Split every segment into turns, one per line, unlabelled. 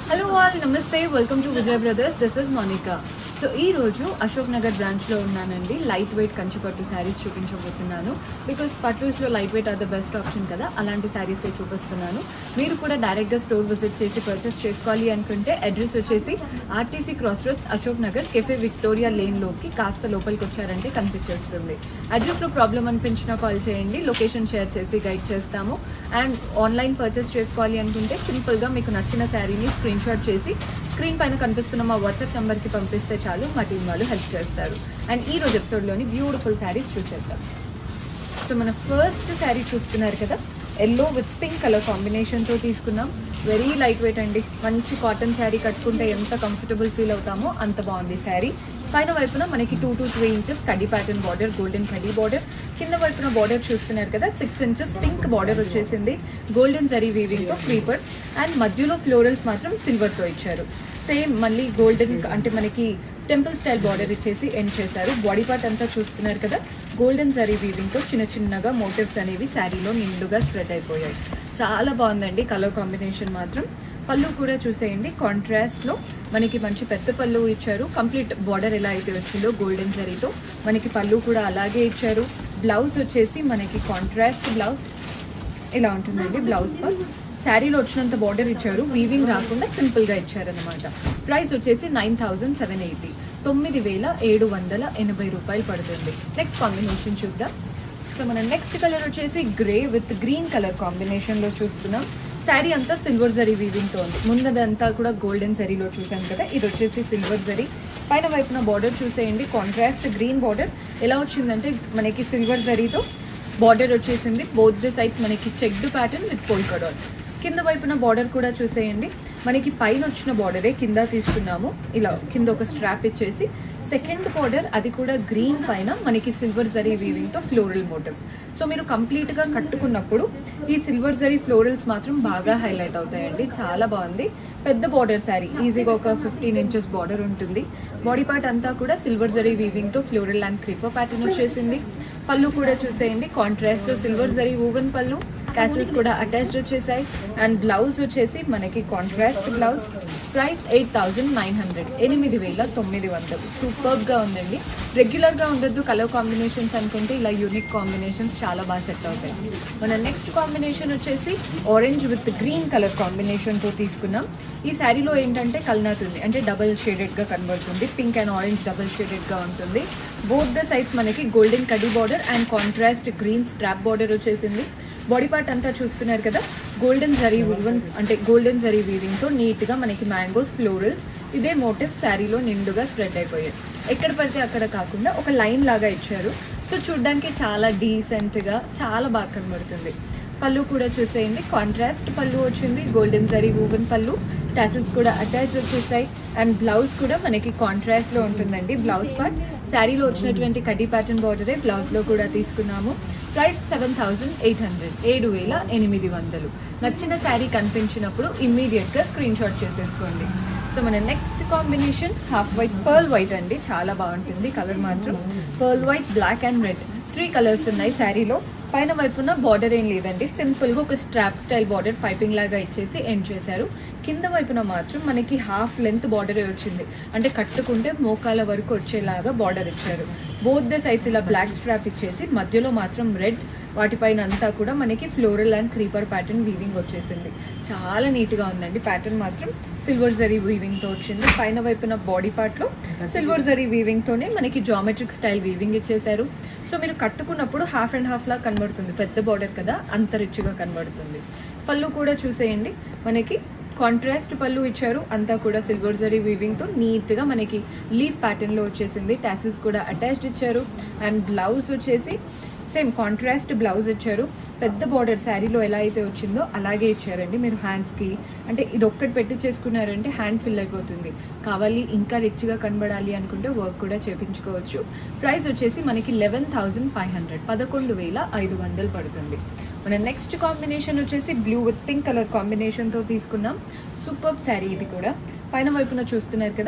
hello all నమస్తే welcome to Vijay brothers this is Monica so ఈ రోజు అశోక్ నగర్ బ్రాంచ్ లో ఉన్నానండి లైట్ వెయిట్ కంచి పట్టు శారీస్ చూపించబోతున్నాను బికాస్ పట్టుస్ లో light weight are the best option కదా అలాంటి శారీస్ చూపిస్తున్నాను మీరు కూడా డైరెక్ట్ గా స్టోర్ విజిట్ చేసి పర్చేస్ చేసుకోవాలి అనుకుంటే అడ్రస్ వచ్చేసి RTC cross roads Ashok Nagar cafe Victoria lane లోకి కాస్త లోపలికి వచ్చారంటే కనిపించేస్తుంది అడ్రస్ లో ప్రాబ్లం అనిపించినా కాల్ చేయండి లొకేషన్ షేర్ చేసి గైడ్ చేస్తాము అండ్ ఆన్లైన్ పర్చేస్ చేసుకోవాలి అనుకుంటే సింపుల్ గా మీకు నచ్చిన శారీని స్క్రీన్ షాట్ చేసి స్క్రీన్ పైన కనిపిస్తున్న మా వాట్సాప్ నెంబర్ కి పంపిస్తే చాలు మా టీం వాళ్ళు హెల్ప్ చేస్తారు అండ్ ఈ రోజు ఎపిసోడ్ లోని బ్యూటిఫుల్ శారీస్ చూసేద్దాం సో మన ఫస్ట్ శారీ చూస్తున్నారు కదా yellow with pink colour combination తో తీసుకున్నాం వెరీ లైట్ వెయిట్ అండి మంచి కాటన్ శారీ కట్టుకుంటే ఎంత కంఫర్టబుల్ ఫీల్ అవుతామో అంత బాగుంది శారీ పైన వైపున మనకి టూ టు త్రీ ఇంచెస్ కడి ప్యాటర్న్ బార్డర్ గోల్డెన్ కడి బార్డర్ కింద వైపున బార్డర్ చూస్తున్నారు కదా సిక్స్ ఇంచెస్ పింక్ బార్డర్ వచ్చేసింది గోల్డెన్ జరీ వీవింగ్ తో క్రీపర్స్ అండ్ మధ్యలో ఫ్లోరల్స్ మాత్రం సిల్వర్ తో ఇచ్చారు సేమ్ మళ్ళీ గోల్డెన్ అంటే మనకి టెంపుల్ స్టైల్ బార్డర్ ఇచ్చేసి ఎండ్ చేశారు బాడీ పార్ట్ అంతా చూస్తున్నారు కదా గోల్డెన్ జరీ వీవింగ్ తో చిన్న చిన్నగా మోటివ్స్ అనేవి శారీలో నిండుగా స్ప్రెడ్ అయిపోయాయి చాలా బాగుందండి కలర్ కాంబినేషన్ మాత్రం పళ్ళు కూడా చూసేయండి కాంట్రాస్ట్ లో మనకి మంచి పెద్ద పళ్ళు ఇచ్చారు కంప్లీట్ బార్డర్ ఎలా అయితే వచ్చిందో గోల్డెన్ జరీతో మనకి పళ్ళు కూడా అలాగే ఇచ్చారు బ్లౌజ్ వచ్చేసి మనకి కాంట్రాస్ట్ బ్లౌజ్ ఇలా ఉంటుందండి బ్లౌజ్ పర్ శారీలో వచ్చినంత బార్డర్ ఇచ్చారు వీవింగ్ రాకుండా సింపుల్ గా ఇచ్చారనమాట ప్రైస్ వచ్చేసి నైన్ థౌసండ్ సెవెన్ ఎయిటీ తొమ్మిది వేల ఏడు వందల ఎనభై రూపాయలు పడుతుంది నెక్స్ట్ కాంబినేషన్ చూద్దాం సో మన నెక్స్ట్ కలర్ వచ్చేసి grey with green colour combination లో చూస్తున్నాం శారీ అంతా సిల్వర్ జరీ వీవింగ్ తో ఉంది ముందదంతా కూడా గోల్డెన్ జరీలో చూసాం కదా ఇది వచ్చేసి సిల్వర్ జరీ పైన వైపున బార్డర్ చూసేయండి కాంట్రాస్ట్ గ్రీన్ బార్డర్ ఎలా వచ్చిందంటే మనకి సిల్వర్ జరీతో బార్డర్ వచ్చేసింది బోత్ ది సైడ్స్ మనకి checked pattern with polka dots కింద వైపున బార్డర్ కూడా చూసేయండి మనకి పైన వచ్చిన బార్డరే కింద తీసుకున్నాము ఇలా కింద ఒక స్ట్రాప్ ఇచ్చేసి సెకండ్ బార్డర్ అది కూడా గ్రీన్ పైన మనకి సిల్వర్ జరీ వీవింగ్ తో ఫ్లోరల్ మోటివ్స్ సో మీరు కంప్లీట్ గా కట్టుకున్నప్పుడు ఈ సిల్వర్ జరీ ఫ్లోరల్స్ మాత్రం బాగా హైలైట్ అవుతాయండి చాలా బాగుంది పెద్ద బార్డర్ శారీ ఈజీగా ఒక ఫిఫ్టీన్ ఇంచెస్ బార్డర్ ఉంటుంది బాడీ పార్ట్ అంతా కూడా సిల్వర్ జరీ వీవింగ్ తో ఫ్లోరల్ అండ్ క్రిపర్ ప్యాటర్న్ వచ్చేసింది పళ్ళు కూడా చూసేయండి contrast silver zari woven pallu tassels కూడా అటాచ్డ్ వచ్చేసాయి అండ్ బ్లౌజ్ వచ్చేసి మనకి contrast blouse price eight thousand nine hundred ఎనిమిది వేల తొమ్మిది వందలు సూపర్బ్ గా ఉందండి రెగ్యులర్ గా ఉండొద్దు కలర్ కాంబినేషన్స్ అనుకుంటే ఇలా యూనిక్ కాంబినేషన్స్ చాలా బాగా సెట్ అవుతాయి మన నెక్స్ట్ కాంబినేషన్ వచ్చేసి orange with green colour combination తో తీసుకున్నాం ఈ శారీలో ఏంటంటే కల్నాతుంది అంటే డబల్ షేడెడ్ గా కనబడుతుంది pink and orange double shaded గా ఉంటుంది బోత్ ద సైడ్స్ మనకి గోల్డెన్ కడీ border and contrast green strap border వచ్చేసింది బాడీ పార్ట్ అంతా చూస్తున్నారు కదా గోల్డెన్ జరీ వువన్ అంటే గోల్డెన్ జరీ వీవింగ్ తో నీట్ గా మనకి మ్యాంగోస్ ఫ్లోరల్స్ ఇదే మోటివ్ శారీలో నిండుగా స్ప్రెడ్ అయిపోయాయి ఎక్కడ పడితే అక్కడ కాకుండా ఒక లైన్ లాగా ఇచ్చారు సో చూడ్డానికి చాలా డీసెంట్ గా చాలా బాగా కనబడుతుంది పళ్ళు కూడా చూసేయండి కాంట్రాస్ట్ పళ్ళు వచ్చింది golden zari woven pallu tassels కూడా అటాచ్ వచ్చేసాయి అండ్ బ్లౌజ్ కూడా మనకి కాంట్రాస్ట్ లో ఉంటుందండి బ్లౌజ్ పార్ట్ శారీలో వచ్చినటువంటి కడ్డీ ప్యాటర్న్ బార్డరే బ్లౌజ్ లో కూడా తీసుకున్నాము price seven thousand eight hundred ఏడు వేల ఎనిమిది వందలు నచ్చిన శారీ కనిపించినప్పుడు ఇమ్మీడియట్ గా స్క్రీన్ షాట్ చేసేసుకోండి సో మన next combination half white pearl white అండి చాలా బాగుంటుంది కలర్ మాత్రం pearl white black and red three colours ఉన్నాయి శారీలో పైన వైపున బార్డర్ ఏం లేదండి సింపుల్ గా ఒక స్ట్రాప్ స్టైల్ బార్డర్ పైపింగ్ లాగా ఇచ్చేసి ఎండ్ చేశారు కింద వైపున మాత్రం మనకి హాఫ్ లెంత్ బార్డర్ వచ్చింది అంటే కట్టుకుంటే మోకాల వరకు వచ్చేలాగా బార్డర్ ఇచ్చారు బోత్ ద సైడ్స్ ఇలా బ్లాక్ స్ట్రాప్ ఇచ్చేసి మధ్యలో మాత్రం రెడ్ వాటిపైన అంతా కూడా మనకి floral and creeper pattern weaving వచ్చేసింది చాలా నీట్ గా ఉందండి ప్యాటర్న్ మాత్రం సిల్వర్ జరీ వీవింగ్ తో వచ్చింది పైన వైపున బాడీ పార్ట్ లో సిల్వర్ జరీ వీవింగ్ తోనే మనకి జామెట్రిక్ స్టైల్ వీవింగ్ ఇచ్చేసారు సో మీరు కట్టుకున్నప్పుడు హాఫ్ అండ్ హాఫ్ లా కనబడుతుంది పెద్ద బార్డర్ కదా అంత రిచ్గా కనబడుతుంది పళ్ళు కూడా చూసేయండి మనకి కాంట్రాస్ట్ పళ్ళు ఇచ్చారు అంతా కూడా సిల్వర్ జరీ వీవింగ్ తో నీట్ గా మనకి లీఫ్ ప్యాటర్న్ లో వచ్చేసింది టాసిల్స్ కూడా అటాచ్డ్ ఇచ్చారు అండ్ బ్లౌజ్ వచ్చేసి సేమ్ కాంట్రాస్ట్ బ్లౌజ్ ఇచ్చారు పెద్ద బార్డర్ శారీలో ఎలా అయితే వచ్చిందో అలాగే ఇచ్చారండి మీరు హ్యాండ్స్కి అంటే ఇది ఒక్కటి పెట్టి చేసుకున్నారంటే హ్యాండ్ ఫిల్ అయిపోతుంది కావాలి ఇంకా రిచ్గా కనబడాలి అనుకుంటే వర్క్ కూడా చేపించుకోవచ్చు ప్రైస్ వచ్చేసి మనకి లెవెన్ థౌజండ్ ఫైవ్ హండ్రెడ్ పదకొండు వేల ఐదు వందలు పడుతుంది మన నెక్స్ట్ కాంబినేషన్ వచ్చేసి బ్లూ విత్ పింక్ కలర్ కాంబినేషన్తో తీసుకున్నాం సూపర్ శారీ ఇది కూడా పైన వైపున చూస్తున్నారు కదా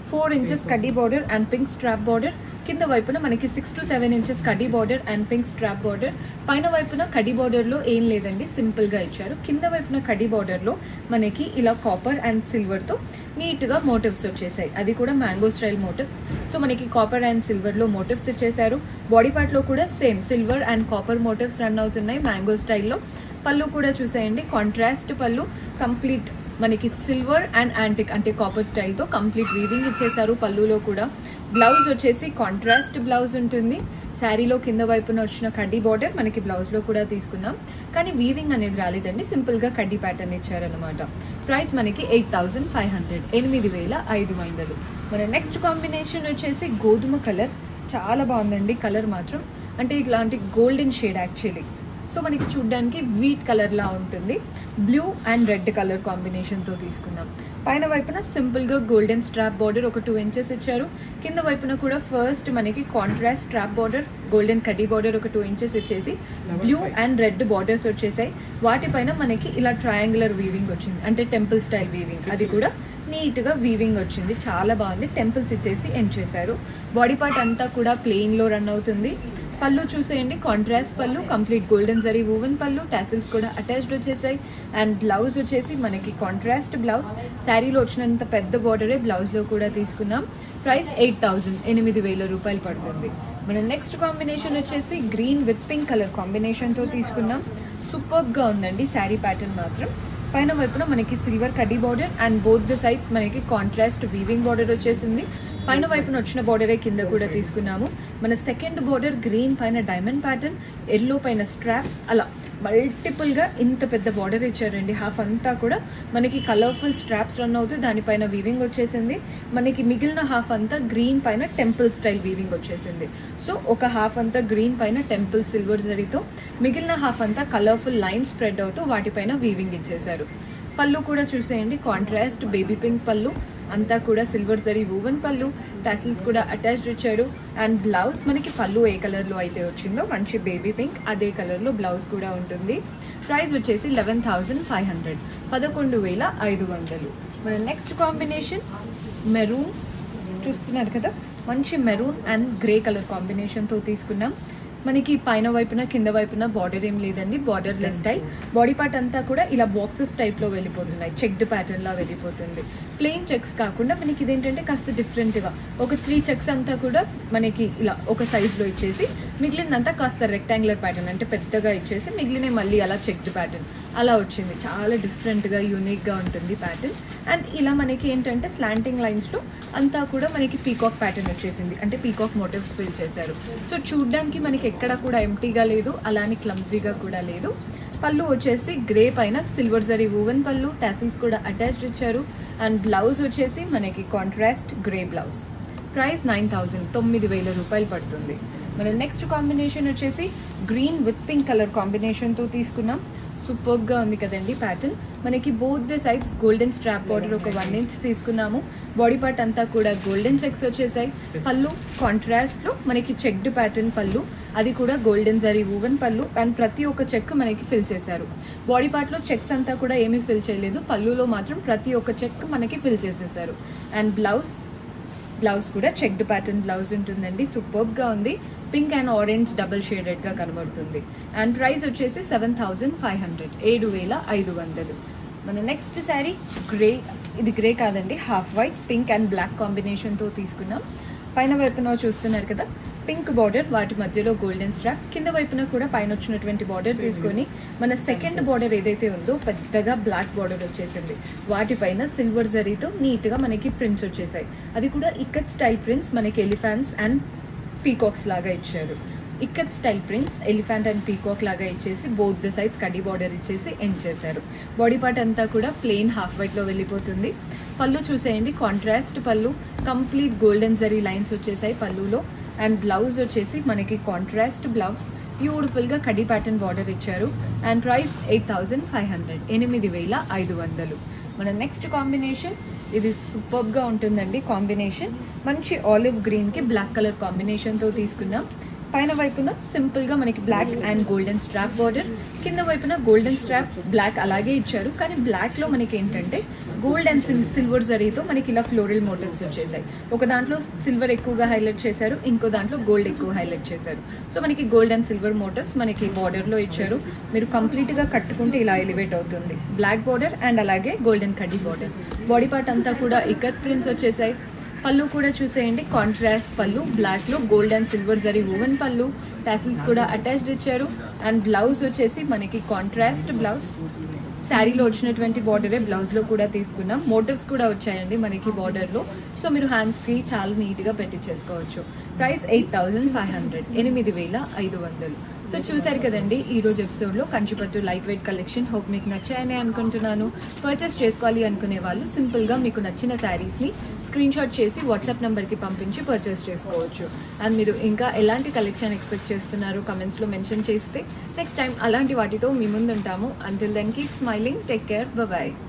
ఫోర్ ఇంచెస్ కడ్డీ border and pink strap border కింద వైపున మనకి సిక్స్ టు సెవెన్ ఇంచెస్ కడ్డీ border and pink strap border పైన వైపున కడ్డీ బార్డర్లో ఏం లేదండి సింపుల్గా ఇచ్చారు కింద వైపున కడ్డీ బార్డర్లో మనకి ఇలా కాపర్ అండ్ సిల్వర్తో నీట్గా మోటివ్స్ వచ్చేసాయి అది కూడా మ్యాంగో స్టైల్ మోటివ్స్ సో మనకి కాపర్ అండ్ సిల్వర్లో మోటివ్స్ ఇచ్చేసారు బాడీ పార్ట్లో కూడా same silver and copper motifs run అవుతున్నాయి మ్యాంగో స్టైల్లో పళ్ళు కూడా చూసేయండి కాంట్రాస్ట్ పళ్ళు కంప్లీట్ మనకి సిల్వర్ అండ్ యాంటిక్ అంటే కాపర్ స్టైల్తో కంప్లీట్ వీవింగ్ ఇచ్చేసారు పళ్ళులో కూడా బ్లౌజ్ వచ్చేసి కాంట్రాస్ట్ బ్లౌజ్ ఉంటుంది శారీలో కింద వైపున వచ్చిన కడ్డీ బార్డర్ మనకి బ్లౌజ్లో కూడా తీసుకున్నాం కానీ వీవింగ్ అనేది రాలేదండి సింపుల్గా కడ్డీ ప్యాటర్న్ ఇచ్చారనమాట ప్రైస్ మనకి ఎయిట్ థౌజండ్ ఫైవ్ హండ్రెడ్ ఎనిమిది వేల ఐదు వందలు మన నెక్స్ట్ కాంబినేషన్ వచ్చేసి గోధుమ కలర్ చాలా బాగుందండి కలర్ మాత్రం అంటే ఇట్లాంటి గోల్డెన్ షేడ్ యాక్చువల్లీ సో మనకి చూడ్డానికి వీట్ కలర్లా ఉంటుంది బ్లూ అండ్ రెడ్ కలర్ కాంబినేషన్తో తీసుకున్నాం పైన వైపున సింపుల్గా గోల్డెన్ స్ట్రాప్ బార్డర్ ఒక టూ ఇంచెస్ ఇచ్చారు కింద వైపున కూడా ఫస్ట్ మనకి కాంట్రాస్ట్ స్ట్రాప్ బార్డర్ గోల్డెన్ కడ్డీ బార్డర్ ఒక టూ ఇంచెస్ ఇచ్చేసి బ్లూ అండ్ రెడ్ బార్డర్స్ వచ్చేసాయి వాటిపైన మనకి ఇలా ట్రయాంగులర్ వీవింగ్ వచ్చింది అంటే టెంపుల్ స్టైల్ వీవింగ్ అది కూడా నీట్గా వీవింగ్ వచ్చింది చాలా బాగుంది టెంపుల్స్ ఇచ్చేసి ఎండ్ చేశారు బాడీ పార్ట్ అంతా కూడా ప్లెయిన్లో రన్ అవుతుంది పళ్ళు చూసేయండి contrast pallu complete golden zari woven pallu tassels కూడా అటాచ్డ్ వచ్చేసాయి అండ్ బ్లౌజ్ వచ్చేసి మనకి కాంట్రాస్ట్ బ్లౌజ్ శారీలో వచ్చినంత పెద్ద బార్డరే బ్లౌజ్లో కూడా తీసుకున్నాం ప్రైస్ ఎయిట్ థౌజండ్ ఎనిమిది వేల రూపాయలు పడుతుంది మన నెక్స్ట్ కాంబినేషన్ వచ్చేసి గ్రీన్ విత్ పింక్ కలర్ కాంబినేషన్తో తీసుకున్నాం సూపర్గా ఉందండి శారీ ప్యాటర్న్ మాత్రం పైన వైపున మనకి సిల్వర్ కడ్డీ border and both the sides మనకి కాంట్రాస్ట్ వీవింగ్ బార్డర్ వచ్చేసింది పైన వైపున వచ్చిన బార్డరే కింద కూడా తీసుకున్నాము మన సెకండ్ బార్డర్ గ్రీన్ పైన డైమండ్ ప్యాటర్న్ ఎల్లో పైన స్ట్రాప్స్ అలా మల్టిపుల్గా ఇంత పెద్ద బార్డర్ ఇచ్చారండి హాఫ్ అంతా కూడా మనకి కలర్ఫుల్ స్ట్రాప్స్ రన్ అవుతూ దానిపైన వీవింగ్ వచ్చేసింది మనకి మిగిలిన హాఫ్ అంతా గ్రీన్ పైన టెంపుల్ స్టైల్ వీవింగ్ వచ్చేసింది సో ఒక హాఫ్ అంతా గ్రీన్ పైన టెంపుల్ సిల్వర్ జరీతో మిగిలిన హాఫ్ అంతా కలర్ఫుల్ లైన్ స్ప్రెడ్ అవుతూ వాటిపైన వీవింగ్ ఇచ్చేశారు పళ్ళు కూడా చూసేయండి కాంట్రాస్ట్ బేబీ పింక్ పళ్ళు అంతా కూడా silver zari woven pallu tassels కూడా అటాచ్డ్ ఇచ్చాడు అండ్ బ్లౌజ్ మనకి పళ్ళు ఏ కలర్లో అయితే వచ్చిందో మంచి బేబీ పింక్ అదే కలర్లో బ్లౌజ్ కూడా ఉంటుంది ప్రైస్ వచ్చేసి లెవెన్ థౌజండ్ ఫైవ్ హండ్రెడ్ పదకొండు వేల ఐదు వందలు మన నెక్స్ట్ కాంబినేషన్ మెరూన్ చూస్తున్నారు కదా మంచి మెరూన్ అండ్ గ్రే కలర్ కాంబినేషన్తో తీసుకున్నాం మనకి పైన వైపున కింద వైపున బార్డర్ ఏం లేదండి borderless style body part అంతా కూడా ఇలా బాక్సెస్ టైప్లో వెళ్ళిపోతున్నాయి చెక్డ్ ప్యాటర్న్లా వెళ్ళిపోతుంది ప్లెయిన్ చెక్స్ కాకుండా మనకి ఇదేంటంటే కాస్త డిఫరెంట్గా ఒక త్రీ చెక్స్ అంతా కూడా మనకి ఇలా ఒక సైజ్లో ఇచ్చేసి మిగిలిందంతా కాస్త రెక్టాంగులర్ ప్యాటర్న్ అంటే పెద్దగా ఇచ్చేసి మిగిలిన మళ్ళీ అలా చెక్డ్ ప్యాటర్న్ అలా వచ్చింది చాలా డిఫరెంట్గా యూనిక్గా ఉంటుంది ప్యాటర్న్ అండ్ ఇలా మనకి ఏంటంటే స్లాంటింగ్ లైన్స్లో అంతా కూడా మనకి పీకాక్ ప్యాటర్న్ వచ్చేసింది అంటే పీకాక్ మోటివ్స్ ఫిల్ చేశారు సో చూడ్డానికి మనకి ఎక్కడ కూడా ఎంటీగా లేదు అలానే క్లమ్జీగా కూడా లేదు పళ్ళు వచ్చేసి గ్రే పైన silver zari woven pallu tassels కూడా అటాచ్డ్ ఇచ్చారు అండ్ బ్లౌజ్ వచ్చేసి మనకి contrast grey blouse price nine thousand తొమ్మిది వేల రూపాయలు పడుతుంది మన నెక్స్ట్ కాంబినేషన్ వచ్చేసి గ్రీన్ విత్ పింక్ కలర్ కాంబినేషన్తో తీసుకున్నాం సూపర్గా ఉంది కదండి ప్యాటర్న్ మనకి both the sides golden strap border ఒక వన్ ఇంచ్ తీసుకున్నాము బాడీ పార్ట్ అంతా కూడా గోల్డెన్ చెక్స్ వచ్చేసాయి పళ్ళు కాంట్రాస్ట్లో మనకి చెక్డ్ ప్యాటర్న్ పళ్ళు అది కూడా golden zari woven pallu and ప్రతి ఒక్క చెక్ మనకి ఫిల్ చేశారు బాడీ పార్ట్లో చెక్స్ అంతా కూడా ఏమీ ఫిల్ చేయలేదు పళ్ళులో మాత్రం ప్రతి ఒక్క చెక్ మనకి ఫిల్ చేసేసారు అండ్ బ్లౌజ్ బ్లౌజ్ కూడా చెక్డ్ ప్యాటర్న్ బ్లౌజ్ ఉంటుందండి సూపర్గా ఉంది పింక్ అండ్ ఆరెంజ్ డబల్ షేడెడ్గా కనబడుతుంది అండ్ ప్రైస్ వచ్చేసి సెవెన్ థౌజండ్ ఫైవ్ హండ్రెడ్ ఏడు వేల ఐదు వందలు మన నెక్స్ట్ శారీ గ్రే ఇది గ్రే కాదండి half white pink and black కాంబినేషన్తో తీసుకున్నాం పైన వైపున చూస్తున్నారు కదా పింక్ బార్డర్ వాటి మధ్యలో గోల్డెన్ స్ట్రాప్ కింద వైపున కూడా పైన వచ్చినటువంటి బార్డర్ తీసుకొని మన సెకండ్ బార్డర్ ఏదైతే ఉందో పెద్దగా బ్లాక్ బార్డర్ వచ్చేసింది వాటిపైన సిల్వర్ జరీతో నీట్గా మనకి ప్రింట్స్ వచ్చేసాయి అది కూడా ఇక్కత్ స్టైల్ ప్రింట్స్ మనకి ఎలిఫాంట్స్ అండ్ పీకాక్స్ లాగా ఇచ్చారు ikat style prints elephant and peacock లాగా ఇచ్చేసి బోత్ ద సైడ్స్ కడ్డీ బార్డర్ ఇచ్చేసి ఎండ్ చేశారు బాడీ పార్ట్ అంతా కూడా ప్లెయిన్ హాఫ్ వైట్లో వెళ్ళిపోతుంది పళ్ళు చూసేయండి contrast pallu complete golden zari lines వచ్చేసాయి పళ్ళులో అండ్ బ్లౌజ్ వచ్చేసి మనకి కాంట్రాస్ట్ బ్లౌజ్ బ్యూటిఫుల్గా కడ్డీ ప్యాటర్న్ బార్డర్ ఇచ్చారు and price eight thousand five hundred ఎనిమిది వేల ఐదు వందలు మన నెక్స్ట్ కాంబినేషన్ ఇది సూపర్గా ఉంటుందండి కాంబినేషన్ మంచి ఆలివ్ గ్రీన్కి బ్లాక్ కలర్ కాంబినేషన్తో తీసుకున్నాం పైన వైపున సింపుల్ గా మనకి black and golden strap border కింద వైపున గోల్డెన్ స్ట్రాప్ బ్లాక్ అలాగే ఇచ్చారు కానీ బ్లాక్ లో మనకి ఏంటంటే గోల్డ్ అండ్ సిల్వర్ జరీతో మనకి ఇలా ఫ్లోరల్ మోటివ్స్ వచ్చేసాయి ఒక దాంట్లో సిల్వర్ ఎక్కువగా హైలైట్ చేశారు ఇంకో దాంట్లో గోల్డ్ ఎక్కువ హైలైట్ చేశారు సో మనకి గోల్డ్ అండ్ సిల్వర్ మోటివ్స్ మనకి బార్డర్ లో ఇచ్చారు మీరు కంప్లీట్ గా కట్టుకుంటే ఇలా ఎలివేట్ అవుతుంది బ్లాక్ బార్డర్ అండ్ అలాగే గోల్డెన్ కడ్డీ బార్డర్ బాడీ పార్ట్ అంతా కూడా ఇకత్ ప్రింట్స్ వచ్చేసాయి పళ్ళు కూడా చూసేయండి కాంట్రాస్ట్ పళ్ళు బ్లాక్ లో gold and silver zari woven pallu tassels కూడా అటాచ్డ్ ఇచ్చారు అండ్ బ్లౌజ్ వచ్చేసి మనకి కాంట్రాస్ట్ బ్లౌజ్ శారీలో వచ్చినటువంటి బార్డరే బ్లౌజ్ లో కూడా తీసుకున్నాం మోటివ్స్ కూడా వచ్చాయండి మనకి బార్డర్ లో సో మీరు హ్యాండ్స్ కి చాలా నీట్ గా పెట్టించేసుకోవచ్చు price eight thousand five hundred ఎనిమిది వేల ఐదు వందలు సో చూసారు కదండి ఈ రోజు ఎపిసోడ్ లో కంచిపట్టు లైట్ వెయిట్ కలెక్షన్ హోప్ మీకు నచ్చాయని అనుకుంటున్నాను పర్చేస్ చేసుకోవాలి అనుకునే వాళ్ళు సింపుల్ గా మీకు నచ్చిన శారీస్ ని స్క్రీన్ షాట్ చేసి వాట్సాప్ నెంబర్ కి పంపించి పర్చేస్ చేసుకోవచ్చు అండ్ మీరు ఇంకా ఎలాంటి కలెక్షన్ ఎక్స్పెక్ట్ చేస్తున్నారు కమెంట్స్ లో మెన్షన్ చేస్తే నెక్స్ట్ టైం అలాంటి వాటితో మీ ముందు ఉంటాము until then keep smiling take care bye